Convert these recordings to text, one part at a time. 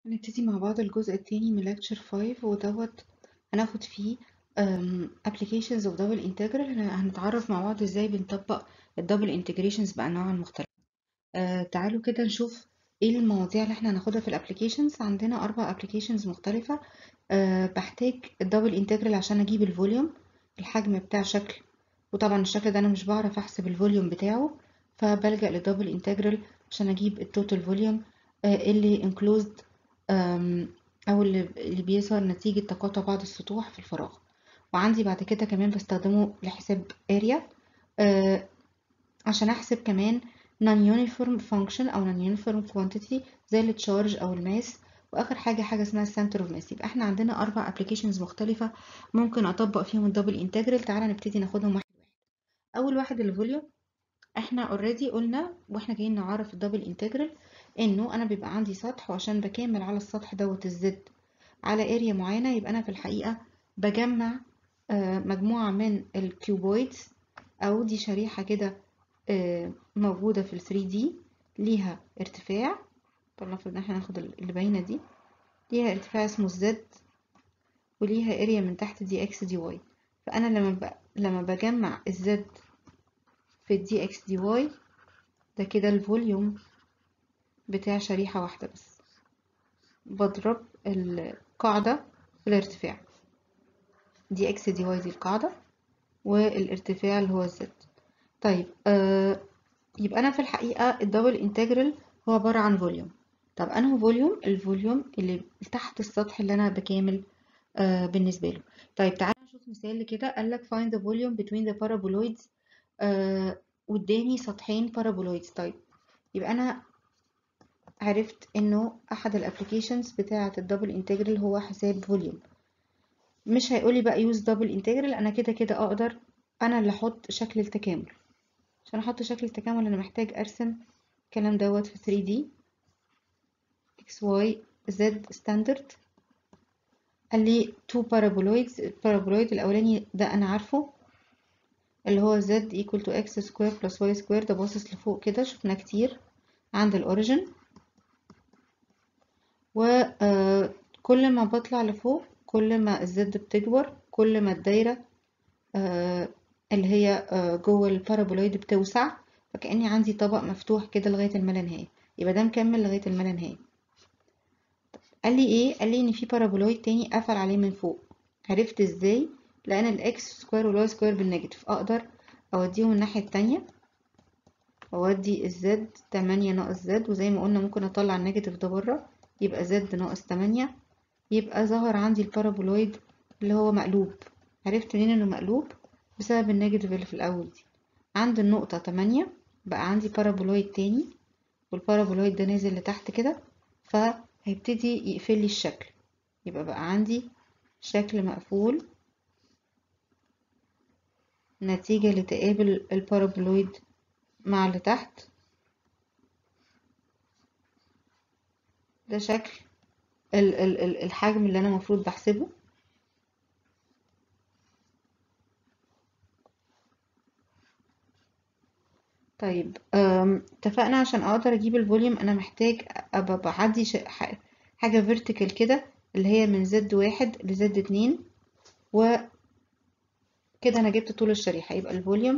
هنبتدي مع بعض الجزء التاني من lecture 5 ودوت هناخد فيه um, applications of double integral هن- هنتعرف مع بعض ازاي بنطبق الدبل integrations بأنواعها المختلفة آه تعالوا كده نشوف ايه المواضيع اللي احنا هناخدها في الابليكيشنز عندنا اربع applications مختلفة آه بحتاج الدبل انتجرال عشان اجيب الفوليوم الحجم بتاع شكل وطبعا الشكل ده انا مش بعرف احسب الفوليوم بتاعه فبلجأ للدبل انتجرال عشان اجيب التوتال فوليوم اللي enclosed أم، او اللي اللي بيظهر نتيجة تقاطع بعض السطوح في الفراغ وعندي بعد كده كمان بستخدمه لحساب area آه، عشان احسب كمان non-uniform function او non-uniform quantity زي التشارج او الماس واخر حاجه حاجه اسمها center of mass يبقى احنا عندنا اربع applications مختلفه ممكن اطبق فيهم الدبل انتجرال تعالى نبتدي ناخدهم واحد واحد اول واحد الفوليوم احنا اوريدي قلنا واحنا جايين نعرف الدبل انتجرال انه انا بيبقى عندي سطح وعشان بكامل على السطح دوت الزد على اريا معينه يبقى انا في الحقيقه بجمع آه، مجموعه من الكيوبويدز او دي شريحه كده آه، موجوده في ال 3 دي ليها ارتفاع طب نفرض ان احنا ناخد اللي باينه دي ليها ارتفاع اسمه الزد وليها اريا من تحت دي اكس دي واي فانا لما ب... لما بجمع الزد في الدي اكس دي واي ده كده الفوليوم بتاع شريحة واحدة بس بضرب القاعدة في الارتفاع دي اكس دي واي دي القاعدة والارتفاع اللي هو الزد طيب آه يبقى أنا في الحقيقة الدبل انتجرال هو عبارة عن فوليوم طب أنه فوليوم الفوليوم اللي تحت السطح اللي أنا بكامل آه بالنسبة له طيب تعالى نشوف مثال كده قال لك find the volume between the paraboloids آه قدامي سطحين paraboloids طيب يبقى أنا عرفت انه احد الابليكيشنز بتاعه الدبل انتجرال هو حساب فوليوم مش هيقولي بقى يوز دبل انتجرال انا كده كده اقدر انا اللي احط شكل التكامل عشان احط شكل التكامل انا محتاج ارسم الكلام دوت في 3 دي اكس واي زد ستاندرد قال لي تو بارابولويدز البارابولويد الاولاني ده انا عارفه اللي هو z equal to x square plus y square ده باصص لفوق كده شفناه كتير عند الاوريجن وكل ما بطلع لفوق كل ما الزد بتكبر كل ما الدايرة آه، اللي هي آه، جوه البارابولويد بتوسع فكأني عندي طبق مفتوح كده لغاية الملانهاية يبقى ده مكمل لغاية الملانهاية قال لي ايه قال لي ان في بارابولويد تاني قفل عليه من فوق عرفت ازاي لان الاكس سكوير والواي سكوير بالنيجاتيف اقدر اوديهم الناحية التانية اودي الزد تمانية ناقص زد وزي ما قلنا ممكن اطلع النيجاتيف ده بره يبقى زد ناقص تمانية يبقى ظهر عندي البارابولويد اللي هو مقلوب عرفت منين انه مقلوب بسبب النيجاتيف اللي في الاول دي عند النقطة تمانية بقى عندي بارابولويد تاني والبارابولويد ده نازل لتحت كده فهيبتدي يقفل لي الشكل يبقى بقى عندي شكل مقفول نتيجة لتقابل البارابولويد مع اللي تحت ده شكل ال- ال- ال- الحجم اللي انا المفروض بحسبه طيب أم، اتفقنا عشان اقدر اجيب الفوليوم انا محتاج ابقى بعدي ش- ح- حاجة فيرتيكال كده اللي هي من زد واحد لزد اتنين وكده انا جبت طول الشريحة يبقى الفوليوم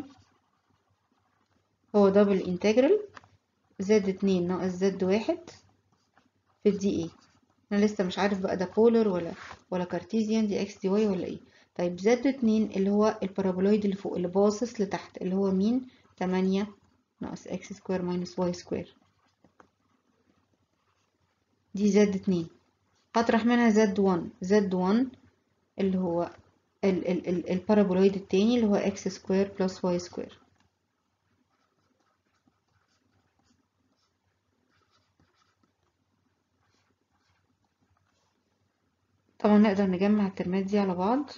هو دبل انتجرال زد اتنين ناقص زد واحد في الدي ايه انا لسه مش عارف بقى ده بولر ولا ولا كارتيزيان دي اكس دي واي ولا ايه طيب زد اتنين اللي هو البارابولويد اللي فوق اللي باصص لتحت اللي هو مين تمانية ناقص اكس سكوير ماينس واي سكوير دي زد اتنين هطرح منها زد وان زد وان اللي هو ال ال ال البارابولويد التاني اللي هو اكس سكوير بلس واي سكوير طبعا نقدر نجمع الترمات دي على بعض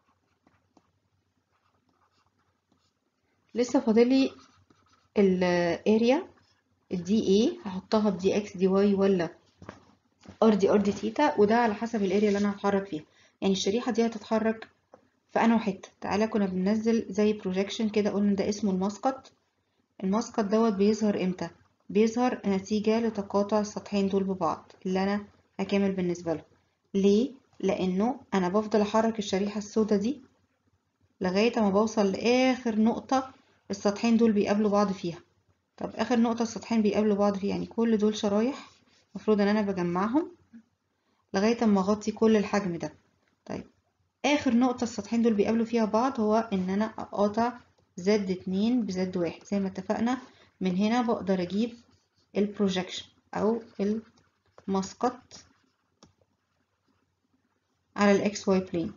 لسه فاضلي الاريا الدي اي هحطها بدي اكس دي واي ولا ار دي ار دي تيتا وده على حسب الاريا اللي انا هتحرك فيها يعني الشريحة دي هتتحرك في انه حتة تعالى كنا بننزل زي بروجيكشن كده قلنا ده اسمه المسقط المسقط دوت بيظهر امتى بيظهر نتيجة لتقاطع السطحين دول ببعض اللي انا تكامل بالنسبة له ليه؟ لأنه أنا بفضل أحرك الشريحة السوداء دي لغاية ما بوصل لآخر نقطة السطحين دول بيقابلوا بعض فيها طب آخر نقطة السطحين بيقابلوا بعض فيها يعني كل دول شرايح المفروض إن أنا بجمعهم لغاية ما أغطي كل الحجم ده طيب آخر نقطة السطحين دول بيقابلوا فيها بعض هو إن أنا أقاطع زد اتنين بزد واحد زي ما اتفقنا من هنا بقدر أجيب البروجكشن أو المسقط على الاكس واي بلين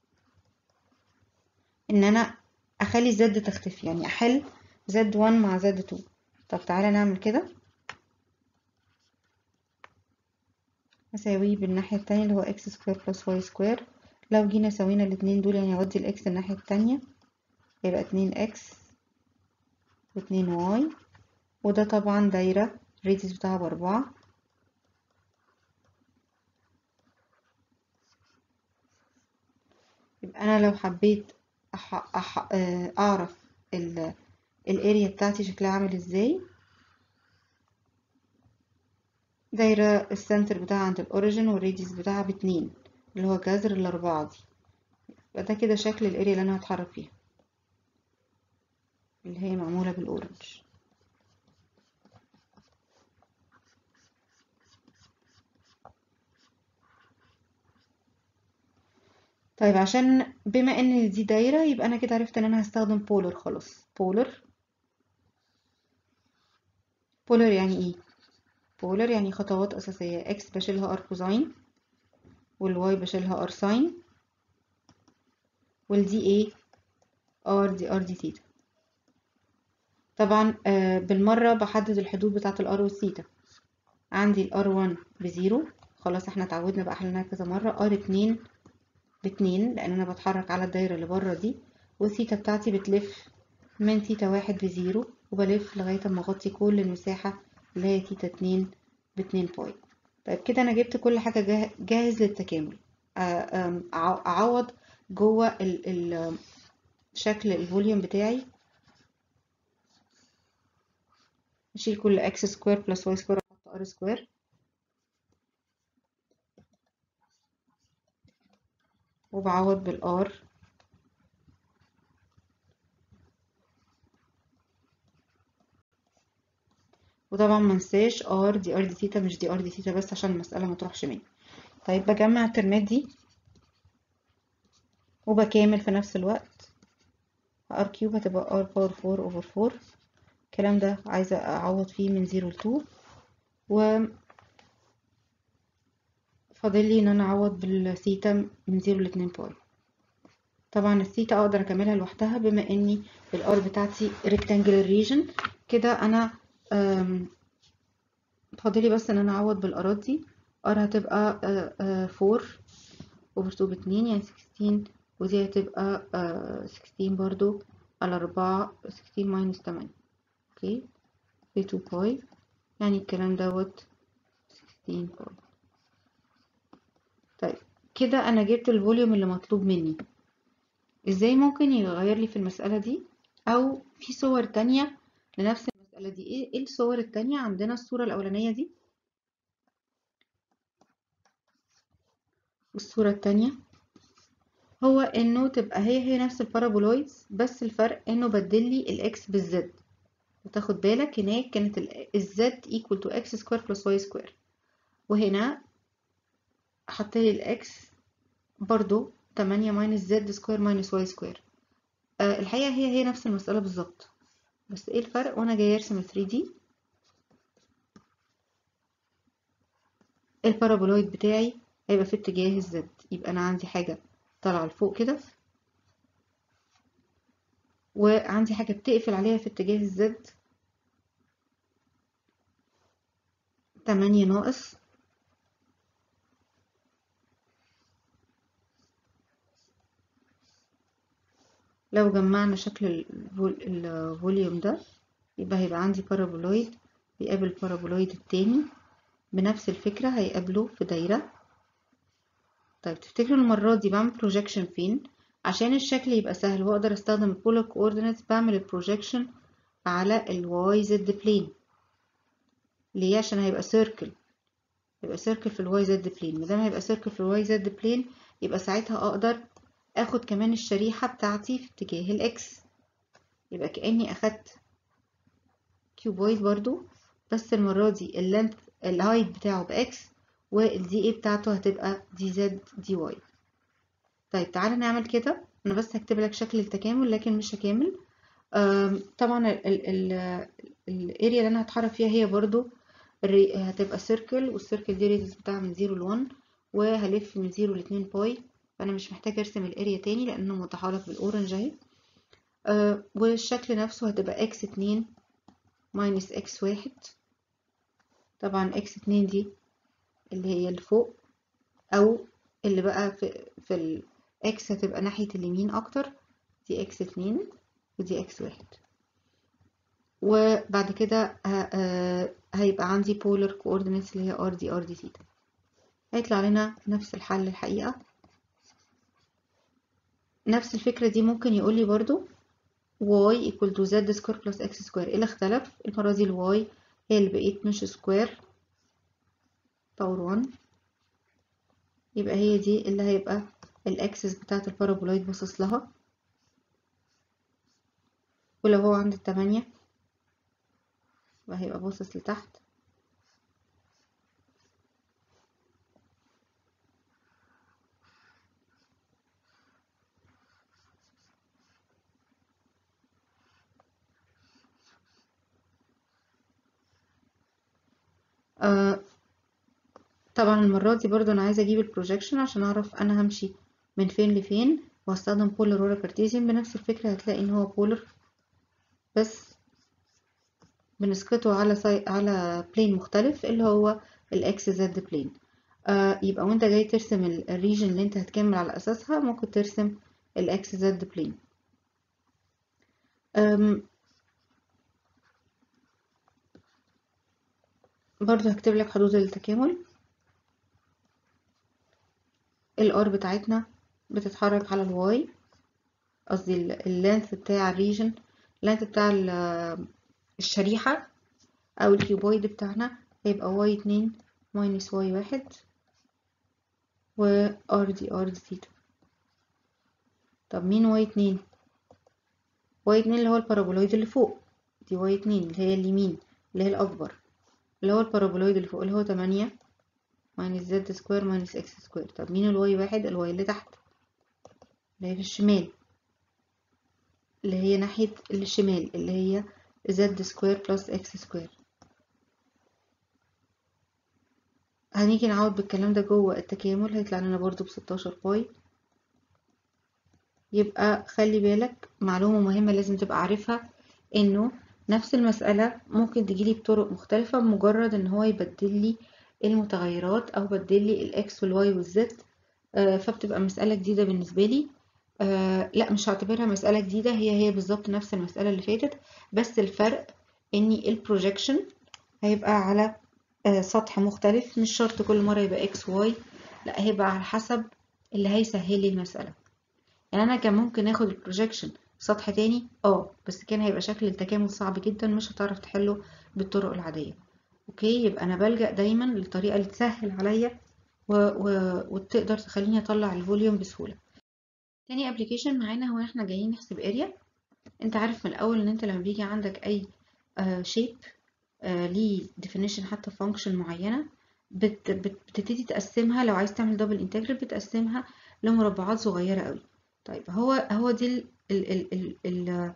ان انا اخلي زد تختفي يعني احل زد 1 مع زد 2 طب تعالى نعمل كده اساويه بالناحية التانية اللي هو اكس سكوير بلس واي سكوير لو جينا سوينا الاتنين دول يعني اودي الاكس الناحية التانية يبقى اتنين اكس واتنين واي وده طبعا دايرة الريديوس بتاعها بأربعة يبقى أنا لو حبيت أح... أح... أعرف ال... الاريا بتاعتي شكلها عامل ازاي دايرة السنتر بتاعها عند الأوريجين والريديوس بتاعها باتنين اللي هو جذر الأربعة دي يبقى ده كده شكل الاريا اللي أنا هتحرك فيها اللي هي معمولة بالأورنج طيب عشان بما ان دي دايرة يبقى انا كده عرفت ان انا هستخدم بولر خلاص بولر بولر يعني ايه بولر يعني خطوات اساسية اكس بشيلها ار كوزاين والواي بشيلها ار ساين والدي ايه ار دي ار دي ثيتا طبعا آه بالمرة بحدد الحدود بتاعة الار والثيتا عندي الار 1 بزيرو خلاص احنا اتعودنا بقى حلناها كذا مرة ار 2 باتنين لان انا بتحرك على الدايرة اللي بره دي والثيتا بتاعتي بتلف من ثيتا واحد بزيرو وبلف لغاية ما اغطي كل المساحة اللي هي ثيتا اتنين باتنين باي طيب كده انا جبت كل حاجة جاهز للتكامل اعوض جوه ال ال شكل الفوليوم بتاعي اشيل كل اكس سكوير بلس واي سكوير احط ار سكوير وبعوض بالار وطبعا منساش ار دي ار دي ثيتا مش دي ار دي ثيتا بس عشان المسألة ما تروحش مني طيب بجمع الترمات دي وبكامل في نفس الوقت ار كيوب هتبقى ار باور فور اوفر فور الكلام ده عايزة اعوض فيه من زيرو لتو و فاضل لي ان انا اعوض بالثيتا من زيرو لاتنين باي طبعا الثيتا اقدر اكملها لوحدها بما اني الار بتاعتي rectangular region كده انا فاضل لي بس ان انا اعوض بالارات دي ار هتبقى فور اوفر تو باتنين يعني سكستين ودي هتبقى سكستين برضو على اربعة سكستين ماينس تمانية اوكي في تو باي يعني الكلام دوت سكستين باي طيب كده انا جبت الفوليوم اللي مطلوب مني ازاي ممكن يغير لي في المسألة دي او في صور تانية لنفس المسألة دي ايه الصور التانية عندنا الصورة الاولانية دي والصورة التانية هو انه تبقى هي هي نفس البارابولويدز بس الفرق انه بدل لي الاكس بالزد وتاخد بالك هناك كانت الزد equal to x square plus y square وهنا حط لي الاكس برضو 8 ماينس زد سكوير ماينس واي سكوير أه الحقيقة هي هي نفس المسألة بالظبط بس ايه الفرق وانا جاية ارسم ال 3 دي البارابولويد بتاعي هيبقى في اتجاه الزد يبقى انا عندي حاجة طالعة لفوق كده وعندي حاجة بتقفل عليها في اتجاه الزد 8 ناقص لو جمعنا شكل الفوليوم ده يبقى هيبقى عندي بارابولويد بيقابل البارابولويد التاني بنفس الفكرة هيقابله في دايرة طيب تفتكروا المرة دي بعمل بروجيكشن فين عشان الشكل يبقى سهل واقدر استخدم البولار كوردينيتس بعمل البروجيكشن على الواي زد بلين ليه عشان هيبقى سيركل يبقى سيركل في الواي زد بلين ما دام هيبقى سيركل في الواي زد بلين يبقى ساعتها اقدر اخد كمان الشريحة بتاعتي في اتجاه الاكس يبقى كأني اخدت كيوبويد برضو بس المرة دي اللينث الهايت بتاعه باكس والدي اي بتاعته هتبقى دي زد دي واي طيب تعالى نعمل كده انا بس هكتب لك شكل التكامل لكن مش هكامل طبعا الاريا اللي انا هتحرك فيها هي برضو هتبقى سيركل والسيركل دي ريديوس بتاعها من 0 ل 1 وهلف من 0 ل 2 باي فانا مش محتاجه ارسم الاريا تاني لانه متحرك بالاورنج اهي آه والشكل نفسه هتبقى اكس 2 ماينس اكس 1 طبعا اكس 2 دي اللي هي اللي فوق او اللي بقى في في الاكس هتبقى ناحيه اليمين اكتر دي اكس 2 ودي اكس 1 وبعد كده هيبقى عندي polar coordinates اللي هي ار دي ار دي ثيتا هيطلع لنا نفس الحل الحقيقة نفس الفكرة دي ممكن يقول لي برضو y equal to z square plus x square ايه اللي اختلف المرة دي ال y هي اللي بقيت مش سكوير باور 1 يبقى هي دي اللي هيبقى الاكسس بتاعت البارابولايد باصص لها ولو هو عند التمانية وهيبقى باصص لتحت آه طبعا المرة دي برضو أنا عايزة أجيب البروجيكشن عشان أعرف أنا همشي من فين لفين وهستخدم بولر ولا كارتيزيان بنفس الفكرة هتلاقي إن هو بولر بس بنسقطه على سي... على بلين مختلف اللي هو الاكس زد بلين آه يبقى وانت جاي ترسم الريجن اللي انت هتكمل على اساسها ممكن ترسم الاكس زد بلين برضو هكتب لك حدود التكامل الار بتاعتنا بتتحرك على الواي قصدي اللينث بتاع الريجن اللينث بتاع الشريحة أو الكيوبويد بتاعنا هيبقى واي اتنين ماينس واي واحد و ار دي ار دي ثيتا طب مين واي اتنين واي اتنين اللي هو البارابولويد اللي فوق دي واي اتنين اللي هي اليمين اللي هي الأكبر اللي هو البارابولويد اللي فوق اللي هو تمانية ماينس زد سكوير ماينس اكس سكوير طب مين الواي واحد الواي اللي تحت اللي هي في الشمال اللي هي ناحية الشمال اللي هي z سكوير بلس x سكوير هنيجي نعوض بالكلام ده جوه التكامل هيطلع لنا برضو بستاشر باي يبقى خلي بالك معلومة مهمة لازم تبقى عارفها انه نفس المسألة ممكن تجيلي بطرق مختلفة بمجرد ان هو يبدل لي المتغيرات او بدل لي الاكس والواي والزد آه فبتبقى مسألة جديدة بالنسبة لي آه لا مش هعتبرها مسألة جديدة هي هي بالظبط نفس المسألة اللي فاتت بس الفرق اني البروجيكشن هيبقى على آه سطح مختلف مش شرط كل مرة يبقى اكس واي لا هيبقى على حسب اللي هيسهل لي المسألة يعني انا كان ممكن اخد البروجيكشن سطح تاني اه بس كان هيبقى شكل التكامل صعب جدا مش هتعرف تحله بالطرق العادية اوكي يبقى انا بلجأ دايما للطريقة اللي تسهل عليا و... و... وتقدر تخليني اطلع الفوليوم بسهولة تاني ابلكيشن معانا هو احنا جايين نحسب اريا انت عارف من الاول ان انت لما بيجي عندك اي شيب آه ليه definition حتى function معينة بت بت بتبتدي تقسمها لو عايز تعمل دبل انتجرال بتقسمها لمربعات صغيرة قوي طيب هو هو دي ال ال ال ال ال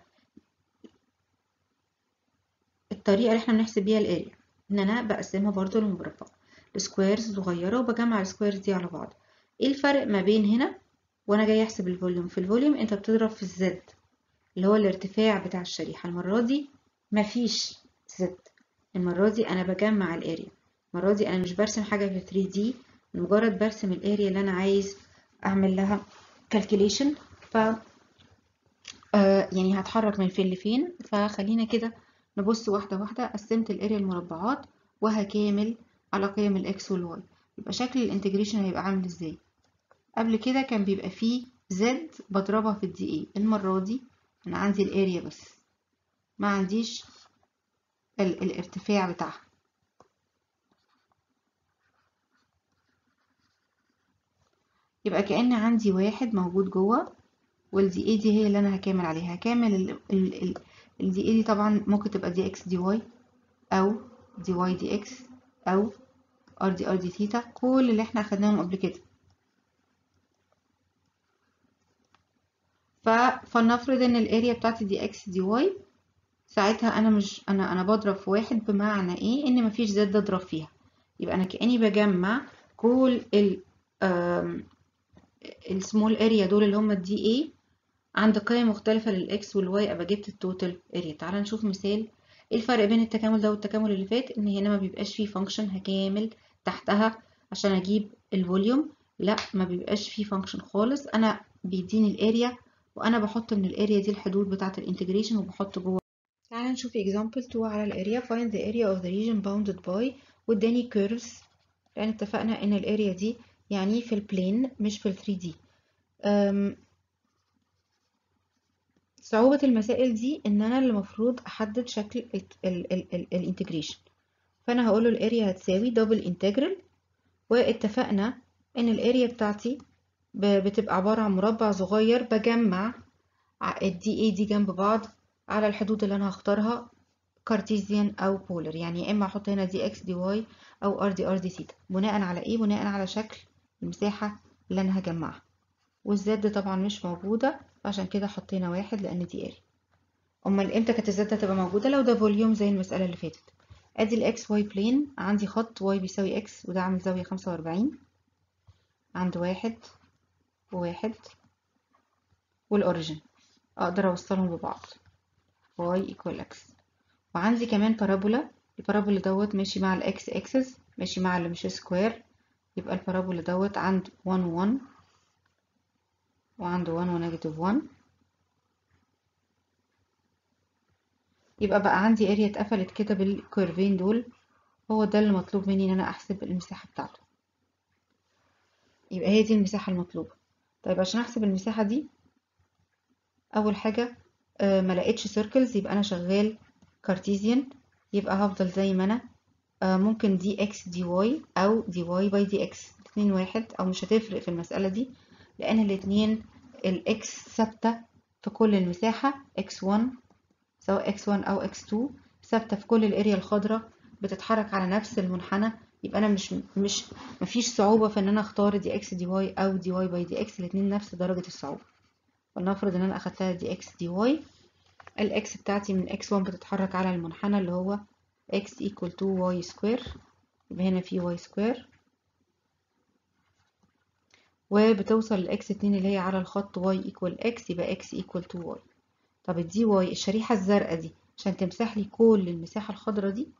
الطريقة اللي احنا بنحسب بيها الاريا ان انا بقسمها برضو لمربع لسكويرز صغيرة وبجمع السكويرز دي على بعض ايه الفرق ما بين هنا وانا جاي احسب الفوليوم في الفوليوم انت بتضرب في الزد اللي هو الارتفاع بتاع الشريحة المرة دي مفيش زد المرة دي انا بجمع الاريا المرة دي انا مش برسم حاجة في 3D مجرد برسم الاريا اللي انا عايز اعمل لها calculation ف آه يعني هتحرك من فين لفين فخلينا كده نبص واحدة واحدة قسمت الاريا المربعات وهكامل على قيم الاكس والواي يبقى شكل الانتجريشن هيبقى عامل ازاي قبل كده كان بيبقى فيه زد بضربها في الدي اي المرة دي انا عندي الاريا بس ما عنديش ال الارتفاع بتاعها يبقى كأن عندي واحد موجود جوه والدي اي دي هي اللي انا هكامل عليها هكامل ال ال ال الدي اي دي طبعا ممكن تبقى دي اكس دي واي او دي واي دي اكس او ار دي ار دي ثيتا كل اللي احنا اخدناهم قبل كده ف... فلنفرض ان الاريا بتاعتي دي اكس دي واي ساعتها انا مش انا انا بضرب في واحد بمعنى ايه ان مفيش زد اضرب فيها يبقى انا كاني بجمع كل ال السمول اريا دول اللي هم الدي اي عند قيم مختلفة للإكس والواي أبقى جبت التوتال اريا تعال نشوف مثال ايه الفرق بين التكامل ده والتكامل اللي فات ان هنا ما بيبقاش فيه فانكشن هكامل تحتها عشان اجيب الفوليوم لا ما بيبقاش فيه فانكشن خالص انا بيديني الاريا وانا بحط من الاريا دي الحدود بتاعة الانتجريشن وبحط جوه تعال نشوف example 2 على الاريا find the area of the region bounded by واداني curves لان اتفقنا ان الاريا دي يعني في البلين مش في ال 3 دي صعوبة المسائل دي ان انا اللي المفروض احدد شكل الانتجريشن فانا هقول له الاريا هتساوي دبل انتجرال واتفقنا ان الاريا بتاعتي بتبقى عبارة عن مربع صغير بجمع الدي اي دي جنب بعض على الحدود اللي انا هختارها كارتيزيان او بولر يعني يا اما احط هنا دي اكس دي واي او ار دي ار دي ثيتا بناء على ايه بناء على شكل المساحة اللي انا هجمعها والزد طبعا مش موجودة عشان كده حطينا واحد لان دي اريا امال امتى كانت الزد هتبقى موجودة لو ده فوليوم زي المسألة اللي فاتت ادي الاكس واي بلين عندي خط واي بيساوي اكس وده عامل زاوية خمسة واربعين عند واحد وواحد والاوريجن اقدر اوصلهم ببعض y equal x وعندي كمان بارابولا البارابولا دوت ماشي مع الاكس اكسس ماشي مع اللي مش سكوير يبقى البارابولا دوت عند 1 1 وعنده 1 ونيجاتيف 1 يبقى بقى عندي اريا اتقفلت كده بالكيرفين دول هو ده اللي مطلوب مني ان انا احسب المساحة بتاعته يبقى هي دي المساحة المطلوبة طيب عشان احسب المساحة دي اول حاجة آه ما لقيتش سيركلز يبقى انا شغال كارتيزيان يبقى هفضل زي ما انا آه ممكن دي اكس دي واي او دي واي باي دي اكس الاتنين واحد او مش هتفرق في المسألة دي لان الاتنين الاكس ثابتة في كل المساحة x1 سواء x1 او x2 ثابتة في كل الاريا الخضراء بتتحرك على نفس المنحنى يبقى انا مش مش مفيش صعوبة في ان انا اختار دي اكس دي واي او دي واي باي دي اكس الاتنين نفس درجة الصعوبة ولنفرض ان انا اخدتها دي اكس دي واي الاكس بتاعتي من x1 بتتحرك على المنحنى اللي هو x equal to y square يبقى هنا في y square وبتوصل ل x2 اللي هي على الخط y equal x يبقى x equal to y طب الدي واي الشريحة الزرقاء دي عشان تمسح لي كل المساحة الخضراء دي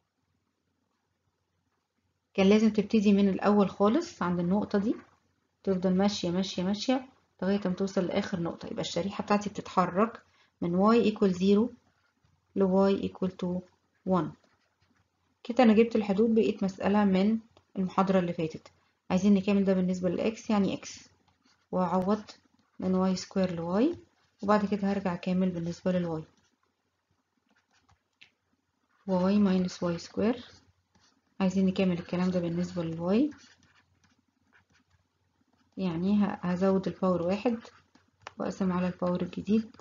كان لازم تبتدي من الأول خالص عند النقطة دي تفضل ماشية ماشية ماشية لغاية ما توصل لآخر نقطة يبقى الشريحة بتاعتي بتتحرك من y equal 0 ل y equal to 1 كده أنا جبت الحدود بقيت مسألة من المحاضرة اللي فاتت عايزين نكمل ده بالنسبة للإكس يعني إكس وأعوض من واي سكوير لواي وبعد كده هرجع كامل بالنسبة للواي واي ماينس واي سكوير عايزين نكمل الكلام ده بالنسبة للواي يعني هزود الباور واحد وأقسم على الباور الجديد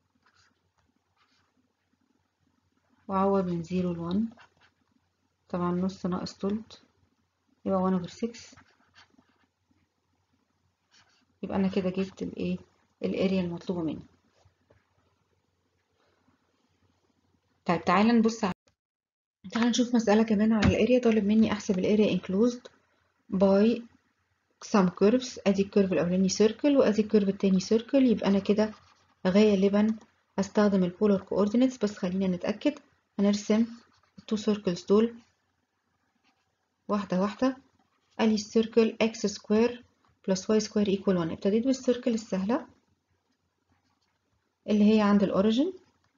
وأعوض من زيرو لون طبعا نص ناقص تلت يبقى 1 over 6 يبقى انا كده جبت الايه الاريا المطلوبه مني طيب تعالى نبص على تعالى نشوف مسألة كمان على الاريا طالب مني احسب الاريا enclosed by some curves ادي الكيرف الاولاني circle وادي الكيرف التاني circle يبقى انا كده غالبا هستخدم البولار coordinates بس خلينا نتأكد هنرسم التو circles دول واحدة واحدة قال لي السيركل x سكوير بلس y سكوير ايكوال 1 ابتديت بالسيركل السهلة اللي هي عند الأوريجين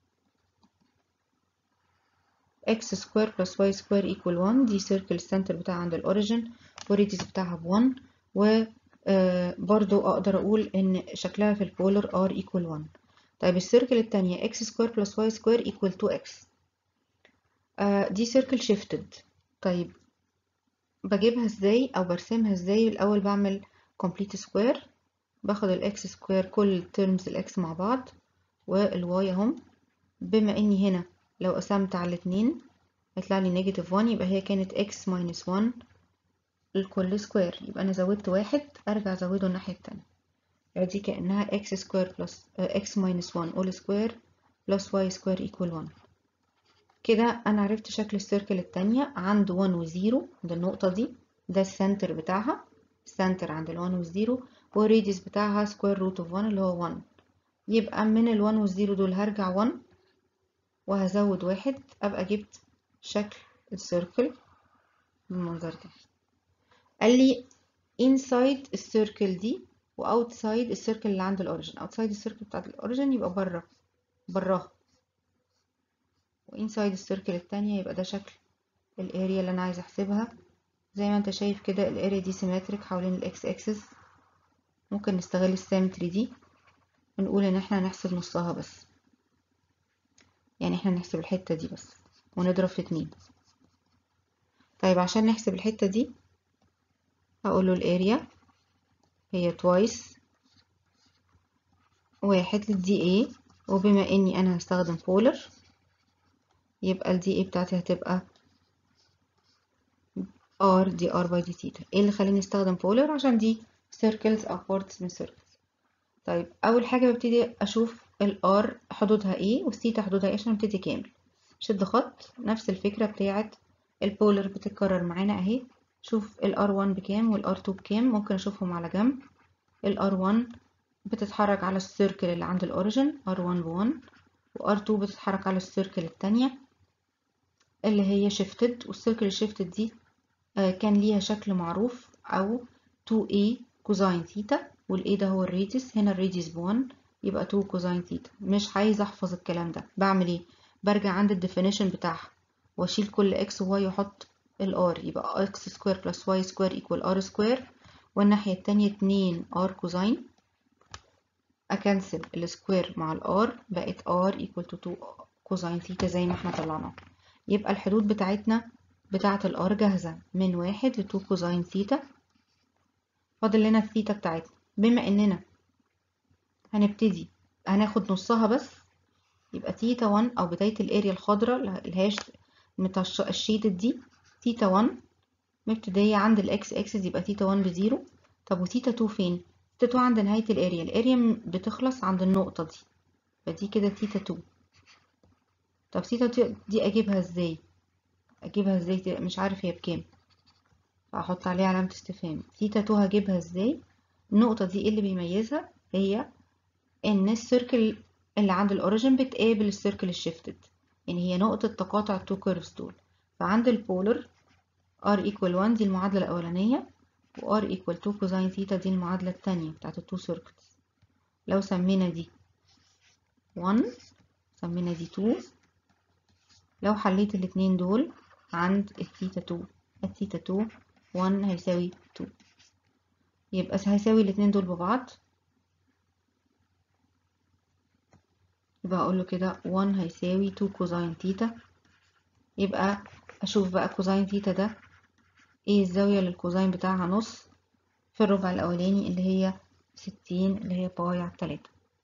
x سكوير بلس y سكوير ايكوال 1 دي سيركل السنتر بتاعها عند الأوريجين والريديوس بتاعها ب 1 و برضو أقدر أقول إن شكلها في البولر r ايكوال 1 طيب السيركل التانية x سكوير بلس y سكوير ايكوال 2x دي سيركل شيفتد طيب بجيبها ازاي او برسمها ازاي الاول بعمل complete square باخد الاكس سكوير كل ترمز الاكس مع بعض والواي اهم بما اني هنا لو قسمت على الاتنين هيطلع لي نيجاتيف 1 يبقى هي كانت x ماينس 1 الكل سكوير يبقى انا زودت واحد ارجع ازوده الناحية التانية يبقى دي كأنها x سكوير بلس x ماينس 1 all سكوير بلس y سكوير equal 1 كده انا عرفت شكل السيركل التانية عند 1 و 0 عند النقطة دي ده السنتر بتاعها السنتر عند ال 1 و 0 والريديوس بتاعها سكوير روت اوف 1 اللي هو 1 يبقى من ال 1 وال 0 دول هرجع 1 وهزود واحد ابقى جبت شكل السيركل بالمنظر ده قال لي inside السيركل دي و outside السيركل اللي عند الاوريجن outside السيركل بتاعت الاوريجن يبقى بره براها و inside السيركل التانية يبقى ده شكل الاريا اللي انا عايزه احسبها زي ما انت شايف كده الاريا دي سيمتريك حوالين الاكس اكسس ممكن نستغل السيمتري دي ونقول ان احنا هنحسب نصها بس يعني احنا نحسب الحتة دي بس ونضرب في اتنين طيب عشان نحسب الحتة دي هقوله الاريا هي توايس واحد للدي اي وبما اني انا هستخدم بولر يبقى الدي اي بتاعتي هتبقى ار دي ار باي دي تيتا ايه اللي خليني استخدم بولر عشان دي circles او parts من circles طيب اول حاجة ببتدي اشوف الار حدودها ايه والثيتا حدودها ايه عشان ابتدي كامل شد خط نفس الفكرة بتاعت البولر بتتكرر معانا اهي شوف الار 1 بكام والار 2 بكام ممكن اشوفهم على جنب الار 1 بتتحرك على السيركل اللي عند الاوريجن ار 1 ب 1 وار 2 بتتحرك على السيركل التانية اللي هي شيفتد والسيركل الشيفتد دي كان ليها شكل معروف او 2a كوزاين ثيتا والاي ده هو الراديوس هنا الراديوس ب 1 يبقى 2 كوزاين ثيتا مش عايزه احفظ الكلام ده بعمل ايه برجع عند الديفينيشن بتاعها واشيل كل اكس وواي واحط الار يبقى اكس سكوير بلس واي سكوير ايكوال ار سكوير والناحيه التانية 2 ار كوزاين اكنسل السكوير مع الار بقت ار ايكوال تو 2 كوزاين ثيتا زي ما احنا طلعناه يبقى الحدود بتاعتنا بتاعة الار جاهزة من واحد ل 2 كوزاين ثيتا فاضل لنا الثيتا بتاعتنا بما اننا هنبتدي هناخد نصها بس يبقى تيتا 1 او بداية الاريا الخضراء اللي هي بتاع الشيدد دي تيتا 1 مبتدية عند الاكس اكسس يبقى تيتا 1 بزيرو طب وتيتا 2 فين؟ تيتا 2 عند نهاية الاريا الاريا بتخلص عند النقطة دي فدي كده تيتا 2 طب تيتا دي اجيبها ازاي؟ اجيبها ازاي مش عارف هي بكام فاحط عليها علامة استفهام تيتا 2 هجيبها ازاي؟ النقطة دي ايه اللي بيميزها؟ هي ان السيركل اللي عند الاوريجن بتقابل السيركل الشيفتد يعني هي نقطة تقاطع التو كيرفز دول فعند البولر r equal 1 دي المعادلة الأولانية و r equal 2 كوزين ثيتا دي المعادلة التانية بتاعت التو سيركلز لو سمينا دي 1 سمينا دي 2 لو حليت الاتنين دول عند الثيتا 2 الثيتا 2 1 هيساوي 2 يبقى هيساوي الاتنين دول ببعض يبقى اقول له كده 1 هيساوي 2 كوزين ثيتا يبقى اشوف بقى كوزين ثيتا ده ايه الزاوية للكوزين بتاعها نص في الربع الاولاني اللي هي 60 اللي هي باي على 3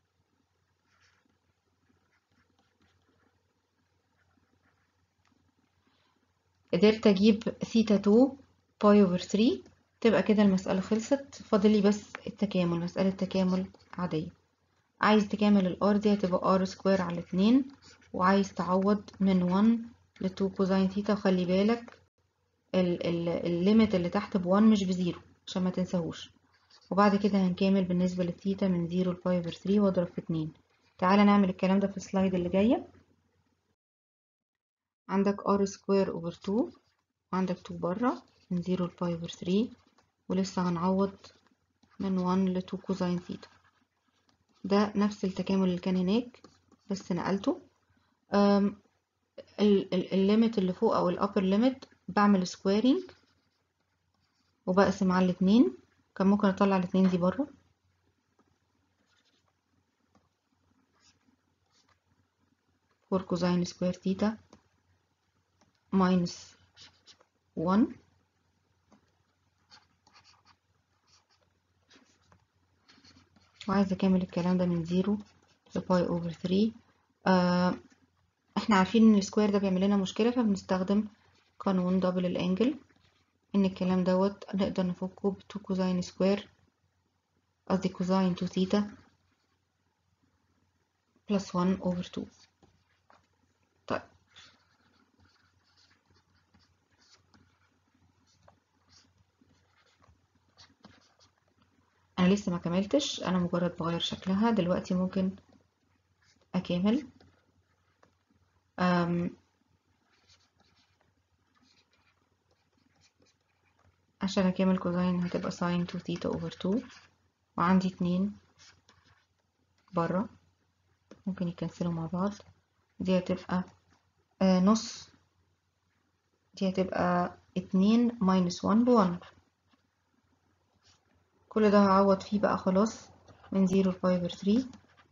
قدرت اجيب ثيتا 2 باي اوفر 3 تبقى كده المسألة خلصت فاضل لي بس التكامل مسألة تكامل عادية عايز تكامل الار دي هتبقى ار سكوير على اتنين وعايز تعوض من 1 ل 2 كوزين ثيتا وخلي بالك الليميت اللي تحت ب 1 مش بزيرو عشان ما تنساهوش وبعد كده هنكامل بالنسبة للثيتا من 0 ل باي اوفر 3 واضرب في 2 تعالى نعمل الكلام ده في السلايد اللي جاية عندك ار سكوير اوفر 2 وعندك 2 بره من 0 ل باي اوفر 3 ولسه هنعوض من 1 ل 2 كوزين ثيتا ده نفس التكامل اللي كان هناك بس نقلته الليميت اللي فوق او الابر ليميت بعمل سكويرنج وبقسم على الاتنين كان ممكن اطلع الاتنين دي بره فور كوزين سكوير ثيتا ماينس 1 وعايزة أكمل الكلام ده من زيرو لباي أوفر ثري آه احنا عارفين ان السكوير ده بيعمل لنا مشكلة فبنستخدم قانون دبل الانجل ان الكلام دوت نقدر نفكه ب 2 كوزين سكوير قصدي كوزين 2 ثيتا بلس 1 اوفر 2 طيب انا لسه ما كملتش انا مجرد بغير شكلها دلوقتي ممكن اكمل أم عشان اكمل كوزين هتبقى ساين 2 ثيتا اوفر 2 وعندي اتنين برا ممكن يكنسلوا مع بعض دي هتبقى آه نص دي هتبقى اتنين ماينس 1 بوان كل ده هعوض فيه بقى خلاص من زيرو لفايفر ثري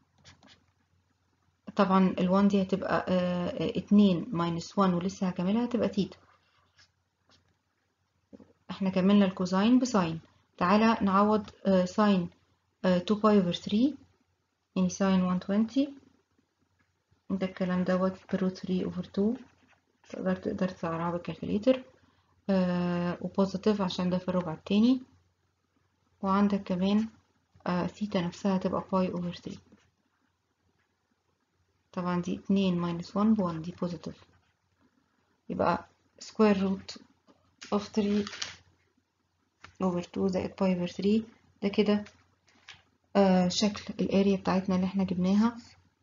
طبعا الوان دي هتبقى آه اتنين ماينس 1 ولسه هكملها هتبقى تيتا احنا كملنا الكوزين بساين تعالى نعوض آه ساين 2 باي اوفر 3 يعني ساين 120 ده الكلام دوت برو 3 اوفر 2 تقدر تقدر تسعرها بالكالكوليتر آه وبوزيتيف عشان ده في الربع التاني وعندك كمان آه ثيتا نفسها تبقى باي اوفر 3 طبعا دي 2 ماينس 1 ب 1 دي بوزيتيف يبقى سكوير روت اوف 3 اوفر 2 زائد باي اوفر 3 ده كده آه شكل الاريا بتاعتنا اللي احنا جبناها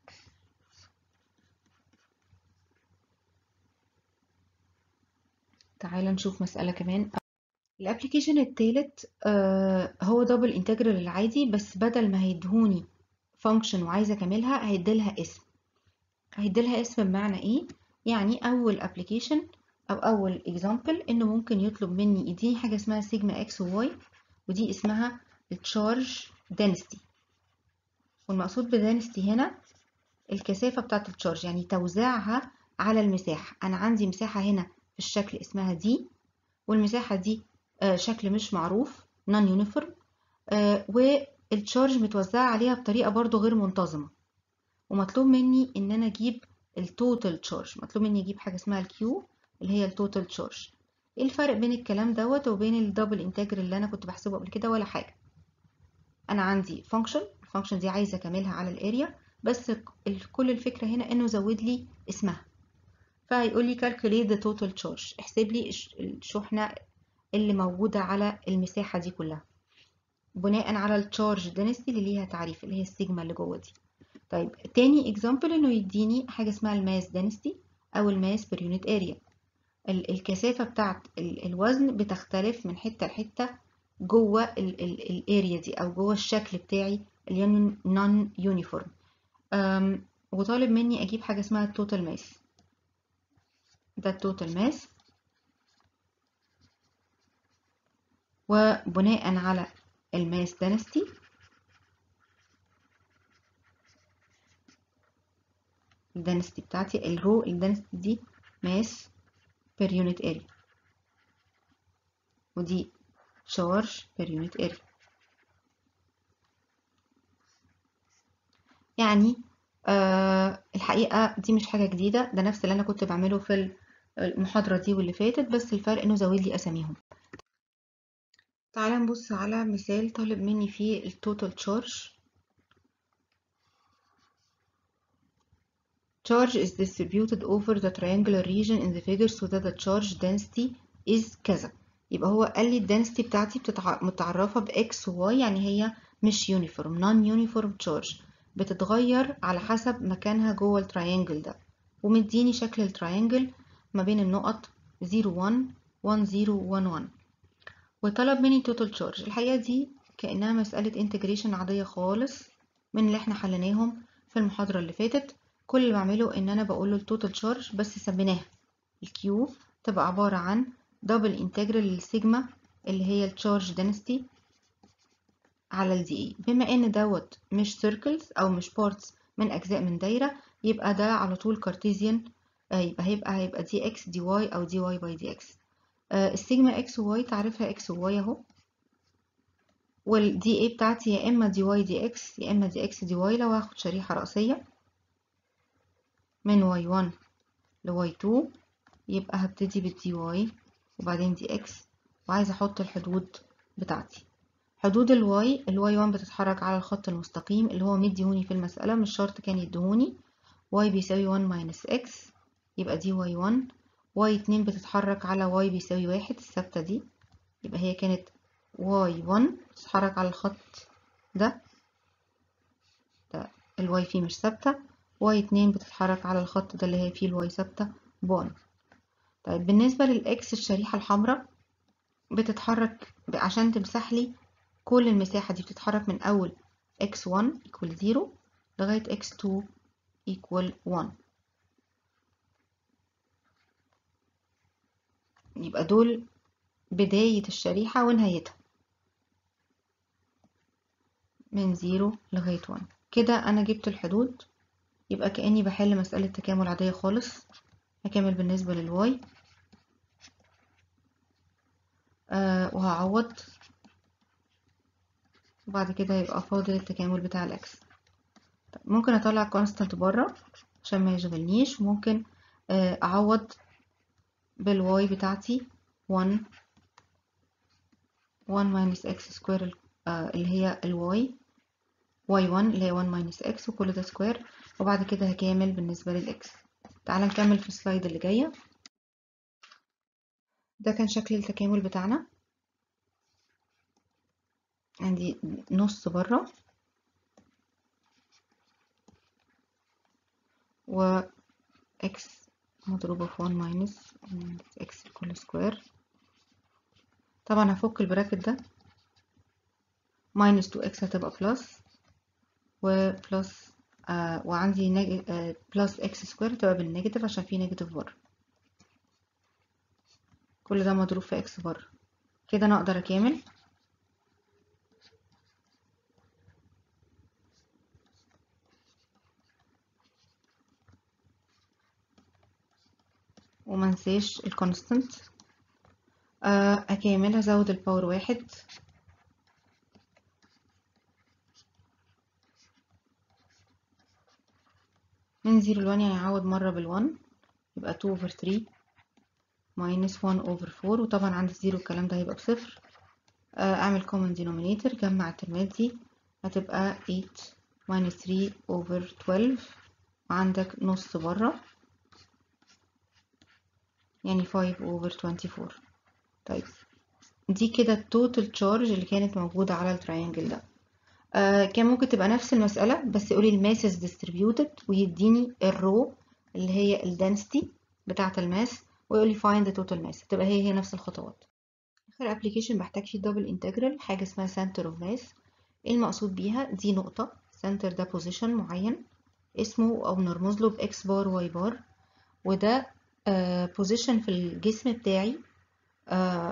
تعال نشوف مسألة كمان الابليكيشن التالت آه هو دبل انتجرال العادي بس بدل ما هيدهوني فانكشن وعايزة اكملها هيديلها اسم هيديلها اسم بمعنى ايه يعني اول ابليكيشن او اول اكزامبل انه ممكن يطلب مني يديني حاجة اسمها سيجما اكس وواي ودي اسمها التشارج density والمقصود بدنستي هنا الكثافة بتاعة التشارج يعني توزيعها على المساحة أنا عندي مساحة هنا في الشكل اسمها دي والمساحة دي آه شكل مش معروف non uniform آه والتشارج متوزعة عليها بطريقة برضو غير منتظمة ومطلوب مني إن أنا أجيب التوتال تشارج مطلوب مني أجيب حاجة اسمها الكيو اللي هي التوتال تشارج ايه الفرق بين الكلام دوت وبين الدبل انتجرال اللي انا كنت بحسبه قبل كده ولا حاجه انا عندي فانكشن الفانكشن دي عايزه اكملها على الاريا بس كل الفكره هنا انه زود لي اسمها فهيقول لي calculate the total charge احسب لي الشحنه اللي موجوده على المساحه دي كلها بناء على التشارج density اللي ليها تعريف اللي هي السيجما اللي جوه دي طيب تاني اكزامبل انه يديني حاجه اسمها الماس density او الماس per unit area الكثافة بتاعت الوزن بتختلف من حتة لحتة جوه الاريا دي او جوه الشكل بتاعي اللي نون يونيفورم وطالب مني اجيب حاجة اسمها التوتال ماس ده التوتال ماس وبناء على الماس density الدنستي بتاعتي الرو الدنستي دي ماس per unit area ودي charge per unit area يعني آه الحقيقة دي مش حاجة جديدة ده نفس اللي أنا كنت بعمله في المحاضرة دي واللي فاتت بس الفرق إنه زود لي أساميهم تعالى نبص على مثال طالب مني فيه التوتال charge charge is distributed over the triangular region in the figure so that the charge density is كذا يبقى هو قال لي الدنسيتي بتاعتي بتتع... متعرفة ب x و y يعني هي مش uniform non uniform charge بتتغير على حسب مكانها جوه التراينجل ده ومديني شكل التراينجل ما بين النقط 0 1 1 0 1 1 وطلب مني total charge الحقيقة دي كأنها مسألة integration عادية خالص من اللي احنا حليناهم في المحاضرة اللي فاتت كل اللي بعمله ان انا بقول له التوتال تشارج بس سميناها الكيو تبقى عبارة عن دبل انتجرال للسيجما اللي هي التشارج density على الدي اي بما ان دوت مش سيركلز او مش بارتس من اجزاء من دايرة يبقى ده على طول كارتيزيان آه يبقى هيبقى هيبقى دي اكس دي واي او دي واي باي دي اكس آه السيجما اكس وواي تعرفها اكس وواي اهو والدي اي بتاعتي يا اما دي واي دي اكس يا اما دي اكس دي واي لو هاخد شريحة رأسية من واي 1 لواي 2 يبقى هبتدي بالدي واي وبعدين دي اكس وعايزة احط الحدود بتاعتي حدود الواي الواي 1 بتتحرك على الخط المستقيم اللي هو مديهوني في المسألة مش شرط كان يديهوني واي بيساوي 1 ماينس اكس يبقى دي واي 1 واي 2 بتتحرك على واي بيساوي واحد الثابتة دي يبقى هي كانت واي 1 بتتحرك على الخط ده ده الواي فيه مش ثابتة واي 2 بتتحرك على الخط ده اللي هي فيه الواي ثابتة بون طيب بالنسبة للإكس الشريحة الحمراء بتتحرك عشان تمسح لي كل المساحة دي بتتحرك من أول x1 equal 0 لغاية x2 equal 1 يبقى دول بداية الشريحة ونهايتها من 0 لغاية 1 كده أنا جبت الحدود يبقى كأني بحل مسألة تكامل عادية خالص هكمل بالنسبة للواي آه وهعوض وبعد كده يبقى فاضل التكامل بتاع الاكس طيب ممكن اطلع كونستانت بره عشان ما يشغلنيش وممكن آه اعوض بالواي بتاعتي 1 1 minus x سكوير آه اللي هي الواي واي 1 اللي هي 1 minus x وكل ده سكوير وبعد كده هكامل بالنسبة للإكس تعالى نكمل في السلايد اللي جاية ده كان شكل التكامل بتاعنا عندي نص بره و x مضروبة في 1 minus x الكل سكوير طبعا هفك البراكت ده minus 2x هتبقى بلس و بلس آه وعندي نيج... آه بلس x سكوير هتبقى بالنيجاتيف عشان في نيجاتيف بره كل ده مضروب في x بره كده انا اقدر اكامل ومنساش الكونستنت اكامل هزود الباور واحد من زيرو لوان يعني اعوض مرة بالوان يبقى 2 over 3 minus 1 over 4 وطبعا عند الزيرو الكلام ده هيبقى بصفر اعمل common denominator جمع الترمات دي هتبقى 8 minus 3 over 12 وعندك نص بره يعني 5 over 24 طيب دي كده التوتال تشارج اللي كانت موجودة على التراينجل ده آه كان ممكن تبقى نفس المسألة بس يقولي الماسز ديستريبيوتد ويديني الرو اللي هي الدنسيتي بتاعة الماس ويقولي find the total mass تبقى هي هي نفس الخطوات آخر ابلكيشن بحتاج فيه دبل انتجرال حاجة اسمها center of mass ايه المقصود بيها دي نقطة center ده position معين اسمه أو نرمز له بإكس بار واي بار وده بوزيشن في الجسم بتاعي آه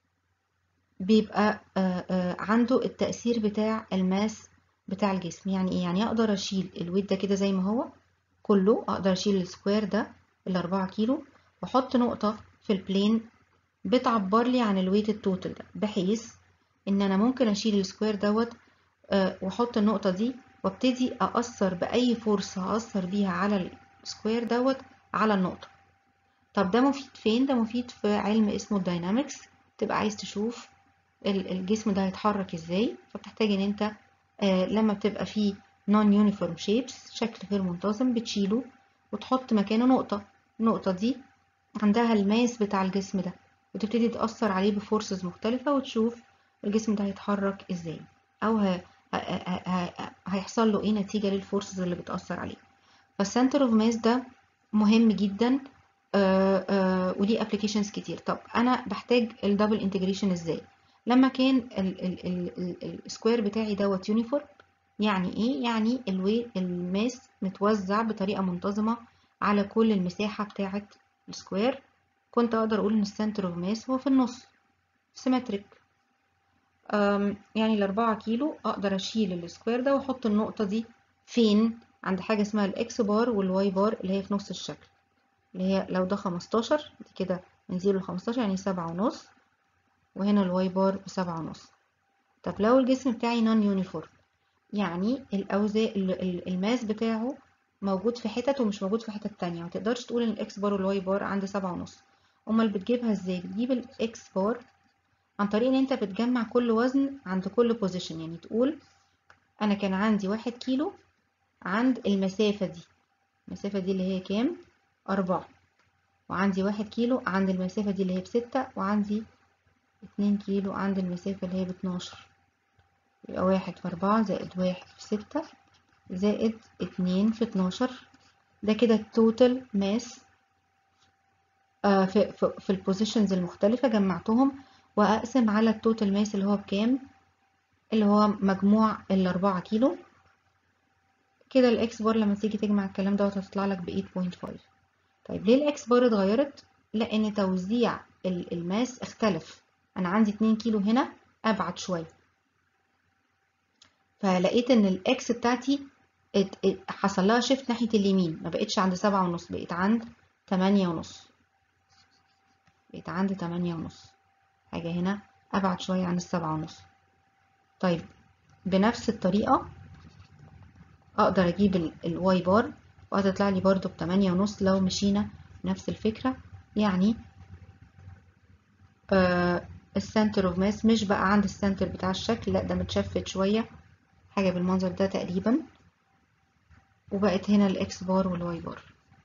بيبقى آه آه عنده التأثير بتاع الماس بتاع الجسم يعني ايه يعني اقدر اشيل الويت ده كده زي ما هو كله اقدر اشيل السكوير ده الاربعة كيلو واحط نقطة في البلين بتعبر لي عن الويت التوتال ده بحيث ان انا ممكن اشيل السكوير دوت واحط النقطة دي وابتدي اأثر بأي فورس هأثر بيها على السكوير دوت على النقطة طب ده مفيد فين ده مفيد في علم اسمه الداينامكس تبقى عايز تشوف الجسم ده هيتحرك ازاي فبتحتاج ان انت آه لما بتبقى فيه non uniform shapes شكل غير منتظم بتشيله وتحط مكانه نقطة النقطة دي عندها الماس بتاع الجسم ده وتبتدي تأثر عليه بفورسز مختلفة وتشوف الجسم ده هيتحرك ازاي او ه... ه... ه... هيحصل له ايه نتيجة للفورسز اللي بتأثر عليه فالسنتر اوف ماس ده مهم جدا آه آه وليه ابلكيشنز كتير طب انا بحتاج الدبل انتجريشن ازاي لما كان السكوير بتاعي دوت يونيفورم يعني ايه يعني الوي الماس متوزع بطريقه منتظمه على كل المساحه بتاعه السكوير كنت اقدر اقول ان السنتر اوف ماس هو في النص سيمتريك يعني الأربعة كيلو أقدر أشيل السكوير ده وأحط النقطة دي فين عند حاجة اسمها الإكس بار والواي بار اللي هي في نص الشكل اللي هي لو ده خمستاشر دي كده من زيرو لخمستاشر يعني سبعة ونص وهنا الواي بار بسبعة ونص طب لو الجسم بتاعي نون يونيفورم يعني الأوزان الماس بتاعه موجود في حتت ومش موجود في حتت تانية ما تقدرش تقول ان الاكس بار والواي بار عند سبعة ونص امال بتجيبها ازاي بتجيب الاكس بار عن طريق ان انت بتجمع كل وزن عند كل بوزيشن يعني تقول انا كان عندي واحد كيلو عند المسافة دي المسافة دي اللي هي كام أربعة وعندي واحد كيلو عند المسافة دي اللي هي بستة وعندي اتنين كيلو عند المسافة اللي هي باتناشر يبقى واحد في أربعة زائد واحد في ستة زائد اتنين في اتناشر ده كده التوتال ماس آه في, في, في البوزيشنز المختلفة جمعتهم وأقسم على التوتال ماس اللي هو بكام اللي هو مجموع الأربعة كيلو كده الإكس بار لما تيجي تجمع الكلام دوت هتطلع لك ب 8.5 طيب ليه الإكس بار اتغيرت؟ لأن توزيع الماس اختلف أنا عندي 2 كيلو هنا أبعد شوية فلقيت إن الإكس بتاعتي حصل لها شيفت ناحية اليمين ما بقتش عند سبعة ونص بقيت عند تمانية ونص بقيت عند تمانية ونص حاجة هنا أبعد شوية عن السبعة ونص طيب بنفس الطريقة أقدر أجيب الواي بار وهتطلع لي برضو بتمانية ونص لو مشينا نفس الفكرة يعني آه السنتر اوف ماس مش بقى عند السنتر بتاع الشكل لا ده متشفت شوية حاجة بالمنظر ده تقريبا وبقت هنا الاكس بار والواي بار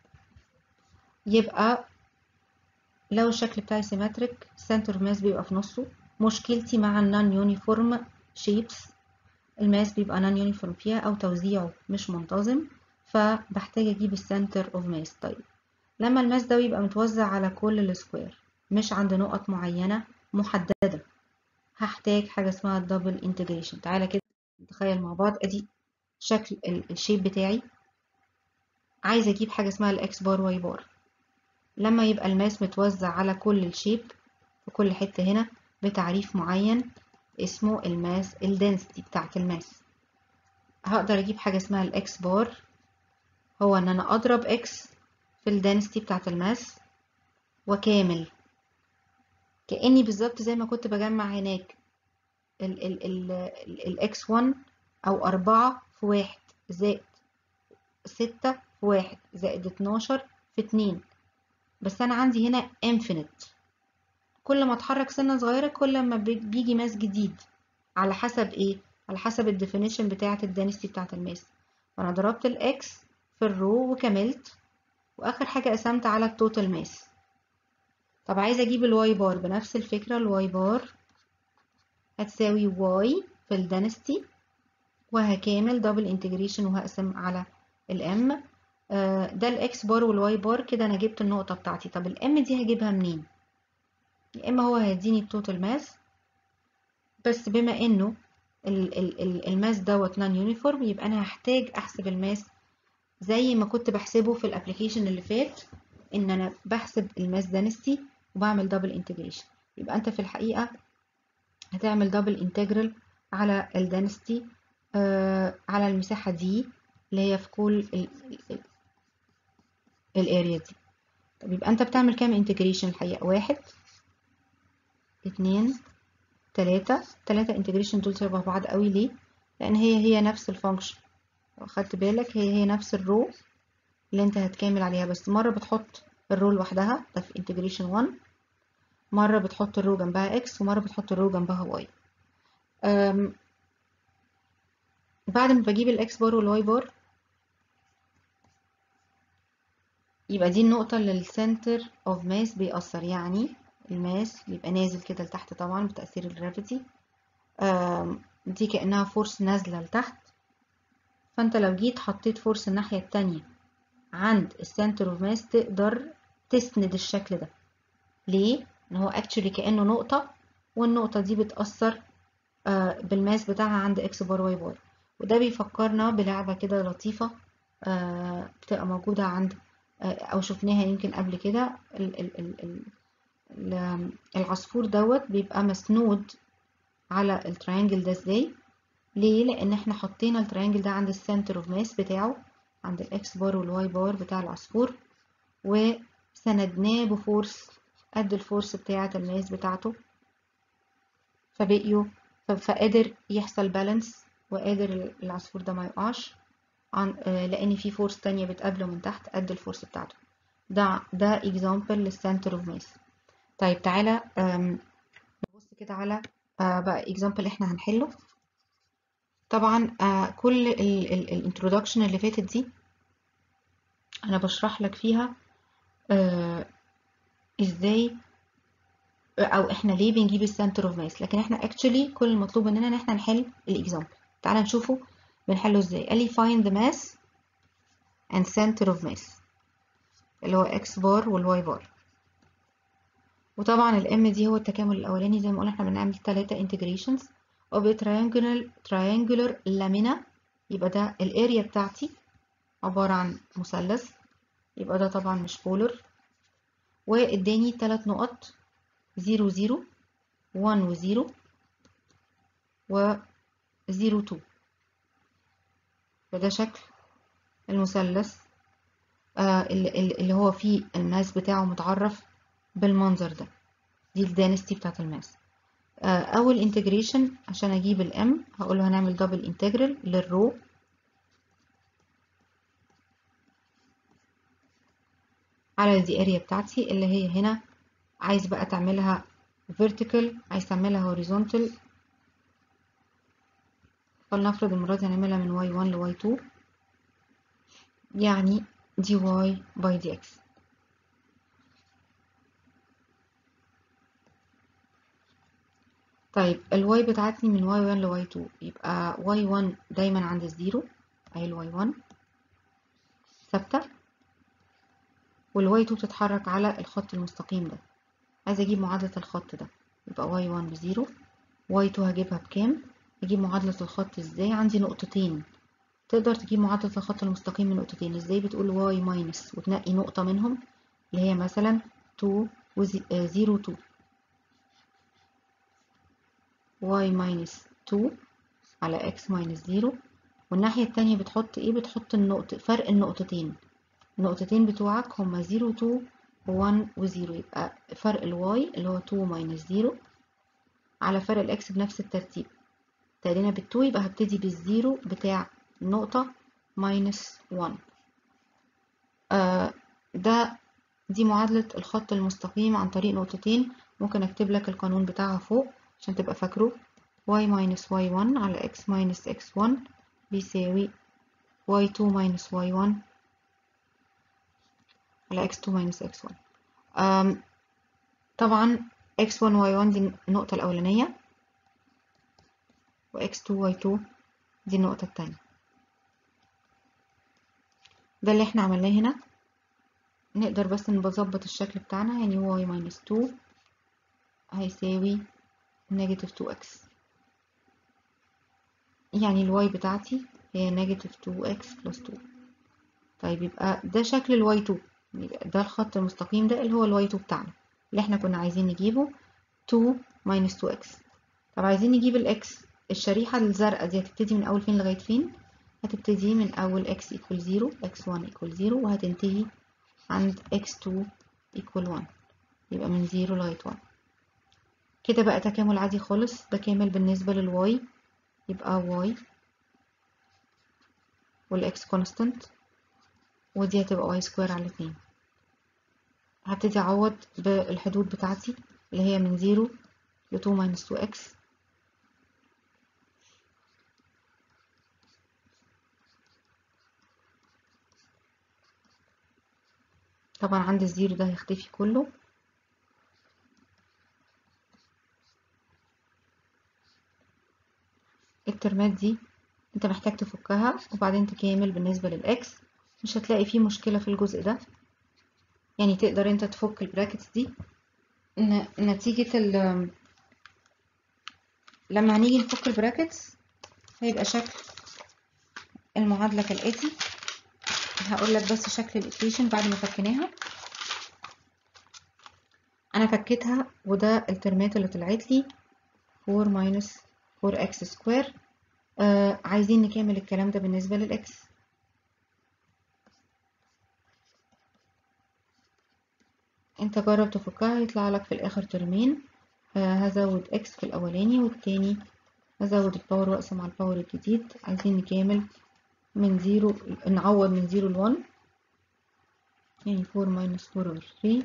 يبقى لو الشكل بتاعي سيمتريك سنتر ماس بيبقى في نصه مشكلتي مع النون يونيفورم شيبس الماس بيبقى نون يونيفورم فيها او توزيعه مش منتظم فبحتاج اجيب السنتر اوف ماس طيب لما الماس ده يبقى متوزع على كل السكوير مش عند نقط معينة محددة هحتاج حاجة اسمها الدبل انتجريشن تعالى كده نتخيل مع بعض ادي شكل الشيب بتاعي عايزة اجيب حاجة اسمها الاكس بار واي بار لما يبقى الماس متوزع على كل الشيب في كل حتة هنا بتعريف معين اسمه الماس الدنسيتي بتاعت الماس هقدر اجيب حاجة اسمها الاكس بار هو ان انا اضرب اكس في الدنسيتي بتاعت الماس وكامل كأني بالظبط زي ما كنت بجمع هناك ال ال ال الاكس 1 او أربعة في واحد زائد ستة في واحد زائد اتناشر في اتنين بس أنا عندي هنا infinite كل ما اتحرك سنة صغيرة كل ما بيجي ماس جديد على حسب ايه؟ على حسب الديفينيشن بتاعة الدنسيتي بتاعة الماس فأنا ضربت الإكس في الرو وكملت وآخر حاجة قسمت على التوتال ماس طب عايزة أجيب الواي بار بنفس الفكرة الواي بار هتساوي واي في الدنسيتي وهكامل دبل انتجريشن وهقسم على الام ده الاكس بار والواي بار كده انا جبت النقطة بتاعتي طب الام دي هجيبها منين يا اما هو هيديني التوتال ماس بس بما انه ال ال ال الماس دوت نون يونيفورم يبقى انا هحتاج احسب الماس زي ما كنت بحسبه في الابلكيشن اللي فات ان انا بحسب الماس دانستي وبعمل دبل انتجريشن يبقى انت في الحقيقة هتعمل دبل انتجرال على الدانستي آه على المساحة دي اللي هي في كل الاريا دي طب يبقى انت بتعمل كام انتجريشن الحقيقة واحد اتنين تلاتة تلاتة انتجريشن دول شبه بعض قوي ليه لان هي هي نفس الفانكشن لو خدت بالك هي هي نفس الرو اللي انت هتكامل عليها بس مرة بتحط الرو لوحدها ده في انتجريشن 1 مرة بتحط الرو جنبها اكس ومرة بتحط الرو جنبها واي بعد ما بجيب الاكس بار والواي بار يبقى دي النقطة اللي السنتر اوف ماس بيأثر يعني الماس بيبقى نازل كده لتحت طبعا بتأثير الجرافيتي دي كأنها فورس نازلة لتحت فانت لو جيت حطيت فورس الناحية التانية عند السنتر اوف ماس تقدر تسند الشكل ده ليه؟ ان هو اكشولي كأنه نقطة والنقطة دي بتأثر بالماس بتاعها عند اكس بار واي بار وده بيفكرنا بلعبة كده لطيفة بتبقى موجودة عند أو شفناها يمكن قبل كده العصفور دوت بيبقى مسنود على التريانجل ده ازاي ليه لان احنا حطينا التريانجل ده عند السنتر اوف ماس بتاعه عند الاكس بار والواي بار بتاع العصفور وسندناه بفورس قد الفورس بتاعة الماس بتاعته فبقيوا فقادر يحصل بالانس وقادر العصفور ده ما يقعش عن لان في فورس تانية بتقابله من تحت قد الفورس بتاعته ده ده اكزامبل للسنتر اوف ماس طيب تعالى نبص كده على بقى اكزامبل احنا هنحله طبعا كل الانترودكشن اللي فاتت دي انا بشرح لك فيها ازاي او احنا ليه بنجيب السنتر اوف ماس لكن احنا اكشولي كل المطلوب مننا ان احنا نحل الاكزامبل تعالى نشوفه بنحله ازاي قال لي find the mass and center of mass اللي هو x بار والy بار وطبعا الام دي هو التكامل الاولاني زي ما قلنا احنا بنعمل ثلاثة integrations of a triangular triangular lamina يبقى ده الاريا بتاعتي عبارة عن مثلث يبقى ده طبعا مش بولر واداني ثلاث نقط 0 0 1 و 0 و 0 2 فده شكل المثلث آه اللي, اللي هو فيه الماس بتاعه متعرف بالمنظر ده دي الدانستي بتاعت الماس آه اول انتجريشن عشان اجيب الام هقول له هنعمل دبل انتجرال للرو على دي اريا بتاعتي اللي هي هنا عايز بقى تعملها vertical عايز تعملها horizontal فلنفرض المرة دي هنعملها من y1 ل y2 يعني dy by dx طيب الواي بتاعتني من y1 ل y2 يبقى y1 دايما عند الزيرو اهي ال y1 ثابتة وال y2 بتتحرك على الخط المستقيم ده عايزة اجيب معادلة الخط ده يبقى y1 بزيرو y2 هجيبها بكام اجيب معادلة الخط ازاي عندي نقطتين تقدر تجيب معادلة الخط المستقيم من نقطتين ازاي بتقول y ماينس وتنقي نقطة منهم اللي هي مثلا 2 و 0 2 y ماينس 2 على x ماينس 0 والناحية التانية بتحط ايه بتحط النقطة فرق النقطتين النقطتين بتوعك هما 0 2 و 1 و 0 يبقى فرق الواي اللي هو 2 ماينس 0 على فرق الاكس بنفس الترتيب ابتدينا بالتو يبقى هبتدي بالزيرو بتاع النقطة ماينس 1 آه ده دي معادلة الخط المستقيم عن طريق نقطتين ممكن اكتب لك القانون بتاعها فوق عشان تبقى فاكره y minus y1 على x minus x1 بيساوي y2 minus y1 على x2 minus x1 أم طبعا x1 y1 دي النقطة الأولانية و x2 y2 دي النقطة التانية ده اللي احنا عملناه هنا نقدر بس نظبط الشكل بتاعنا يعني y minus 2 هيساوي negative 2x يعني الواي بتاعتي هي negative 2x plus 2 طيب يبقى ده شكل الواي 2 ده الخط المستقيم ده اللي هو الواي 2 بتاعنا اللي احنا كنا عايزين نجيبه 2 minus 2x طب عايزين نجيب الاكس الشريحة الزرقاء دي هتبتدي من أول فين لغاية فين؟ هتبتدي من أول x equal 0 x1 equal 0 وهتنتهي عند x2 equal 1 يبقى من 0 لغاية 1 كده بقى تكامل عادي خالص بكامل بالنسبة للواي يبقى y والx constant ودي هتبقى y square على 2 هبتدي أعوض بالحدود بتاعتي اللي هي من 0 ل 2 minus 2x طبعا عندي الزيرو ده هيختفي كله الترمات دي انت محتاج تفكها وبعدين تكامل بالنسبة للإكس مش هتلاقي فيه مشكلة في الجزء ده يعني تقدر انت تفك البراكتس دي نتيجة ال لما هنيجي نفك البراكتس هيبقى شكل المعادلة كالآتي هقول لك بس شكل الايكويشن بعد ما فكيناها انا فكيتها وده الترمات اللي طلعت لي 4 minus 4x سكوير آه عايزين نكمل الكلام ده بالنسبة للإكس انت جرب تفكها يطلع لك في الآخر ترمين آه هزود إكس في الأولاني والتاني ازود الباور واقسم على الباور الجديد عايزين نكامل من زيرو نعوض من زيرو لون يعني 4 minus 4 over 3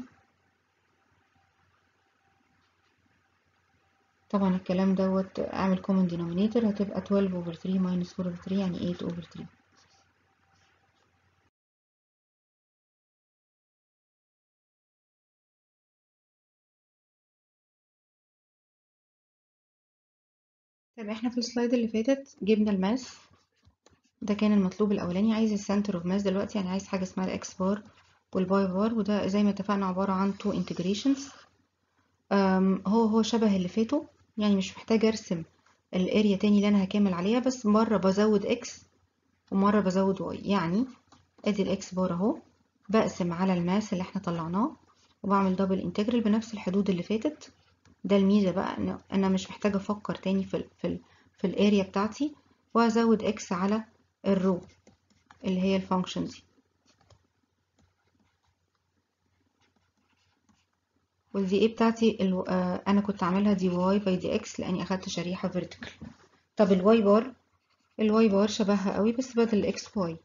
طبعا الكلام دوت اعمل common denominator هتبقى 12 over 3 minus 4 over 3 يعني 8 over 3 طيب احنا في السلايد اللي فاتت جبنا الماس ده كان المطلوب الاولاني عايز السنتر اوف ماس دلوقتي يعني عايز حاجه اسمها الاكس بار والباي بار وده زي ما اتفقنا عباره عن تو انتجريشنز هو هو شبه اللي فاتوا يعني مش محتاجه ارسم الاريا تاني اللي انا هكمل عليها بس مره بزود اكس ومره بزود واي يعني ادي الاكس بار اهو بقسم على الماس اللي احنا طلعناه وبعمل دبل انتجرال بنفس الحدود اللي فاتت ده الميزه بقى ان انا مش محتاجه افكر تاني في ال في ال في الاريا بتاعتي وازود اكس على الرو اللي هي الفانكشن دي والدي ايه بتاعتي الو... آه انا كنت عاملها دي واي باي دي اكس لاني اخدت شريحه فيرتيكال طب الواي بار الواي بار شبهها قوي بس بدل الاكس واي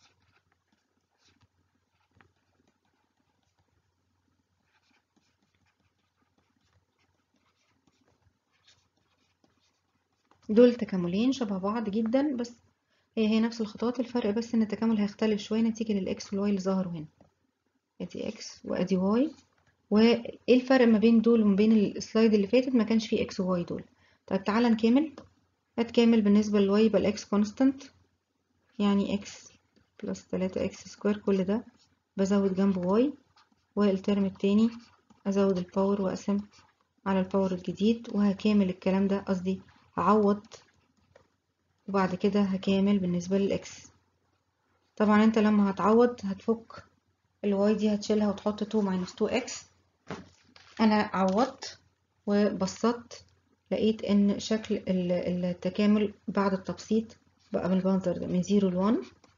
دول تكاملين شبه بعض جدا بس هي هي نفس الخطوات الفرق بس ان التكامل هيختلف شويه نتيجه للاكس والواي اللي ظهروا هنا ادي اكس وادي واي وايه الفرق ما بين دول وما بين السلايد اللي فاتت ما كانش فيه اكس وواي دول طيب تعالى نكمل هتكامل بالنسبه للواي يبقى الاكس كونستانت يعني اكس بلس 3 اكس سكوير كل ده بزود جنبه واي والترم التاني ازود الباور واقسم على الباور الجديد وهكامل الكلام ده قصدي هعوض وبعد كده هكامل بالنسبة للإكس طبعا انت لما هتعوض هتفك الواي دي هتشيلها وتحط 2 minus 2x انا عوضت وبسطت لقيت ان شكل التكامل بعد التبسيط بقى بالمنظر ده من 0 ل 1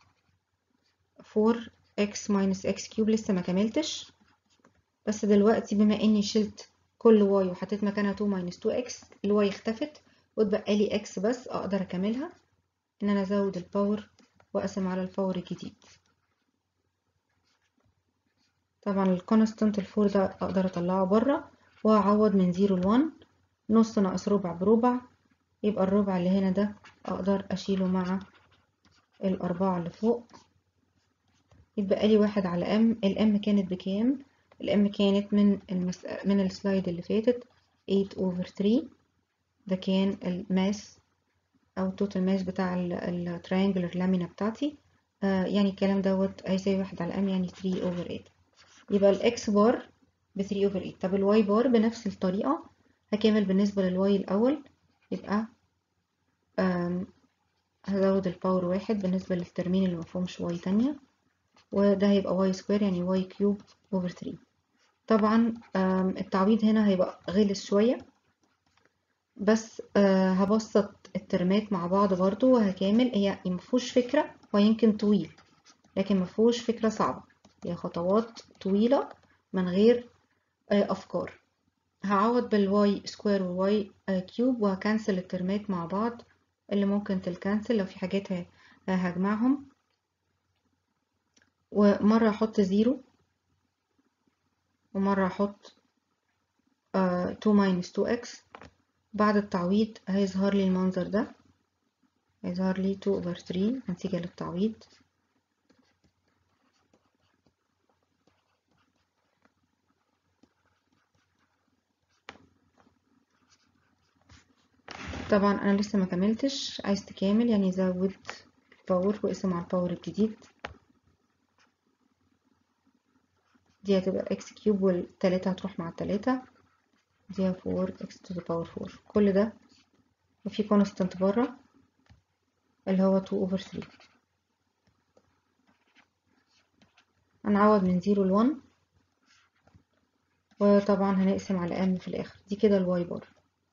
4x minus x cube لسه ما كملتش بس دلوقتي بما اني شلت كل y وحطيت مكانها 2 minus 2x الواي اختفت واتبقى لي x بس اقدر اكملها ان انا ازود الباور واقسم على الباور الجديد طبعا الكونستانت الفور ده اقدر اطلعه بره واعوض من زيرو لوان نص ناقص ربع بربع يبقى الربع اللي هنا ده اقدر اشيله مع الاربعة اللي فوق يتبقى لي واحد على ام الام كانت بكام الام كانت من المس... من السلايد اللي فاتت 8 over 3 ده كان الماس او التوتال ماس بتاع التريانجلر لامينا بتاعتي آه يعني الكلام دوت هيساوي واحد على ام يعني 3 over 8 يبقى الاكس بار ب 3 over 8 طب الواي بار بنفس الطريقة هكمل بالنسبة للواي الأول يبقى هزود الباور واحد بالنسبة للترمين اللي مفهومش واي تانية وده هيبقى واي سكوير يعني واي كيوب over 3 طبعا التعويض هنا هيبقى غلس شوية بس هبسط الترمات مع بعض برضو وهكامل هي مفهوش فكرة ويمكن طويل لكن مفهوش فكرة صعبة هي خطوات طويلة من غير أفكار هعوض بالواي سكوير والواي كيوب وهكنسل الترمات مع بعض اللي ممكن تلكنسل لو في حاجات هجمعهم ومرة أحط زيرو ومرة أحط تو ماينس تو اكس بعد التعويض هيظهر لي المنظر ده هيظهر لي 2 over 3 نتيجة للتعويض طبعا انا لسه ما كملتش عايز تكامل يعني زود الباور واقسم على الباور الجديد دي هتبقى اكس كيوب والتلاتة هتروح مع التلاتة دي فور اكس تو ذا باور فور كل ده وفي كونستانت بره اللي هو 2 over 3 هنعوض من 0 ل 1 وطبعا هنقسم على m في الاخر دي كده الواي بار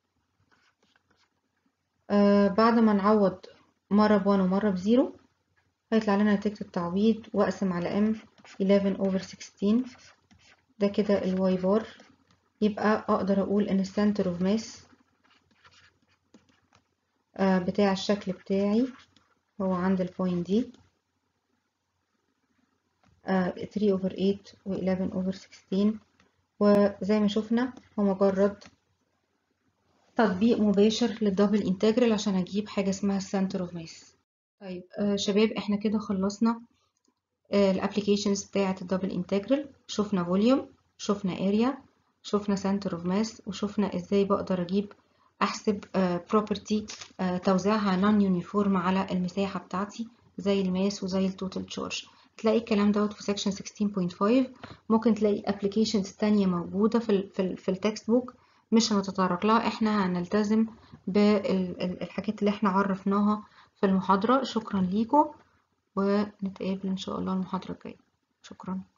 آه بعد ما نعوض مرة بوان ومرة بزيرو هيطلع لنا نتيجة التعويض وأقسم على m 11 over 16 ده كده الواي بار يبقى أقدر أقول إن السنتر اوف ماس آه، بتاع الشكل بتاعي هو عند البوينت دي آه، 3 over 8 و 11 over 16 وزي ما شفنا هو مجرد تطبيق مباشر للدبل انتجرال عشان اجيب حاجة اسمها السنتر اوف ماس طيب آه شباب احنا كده خلصنا آه الابليكيشنز بتاعة الدبل انتجرال شفنا فوليوم شفنا اريا شفنا سنتر اوف ماس وشفنا ازاي بقدر اجيب احسب بروبرتي توزيعها نون يونيفورم على المساحة بتاعتي زي الماس وزي التوتال تشارج تلاقي الكلام دوت في سيكشن 16.5 ممكن تلاقي ابلكيشنز تانية موجودة في ال في, ال في التكست بوك مش هنتطرق لها احنا هنلتزم بالحاجات اللي احنا عرفناها في المحاضرة شكرا ليكم ونتقابل ان شاء الله المحاضرة الجاية شكرا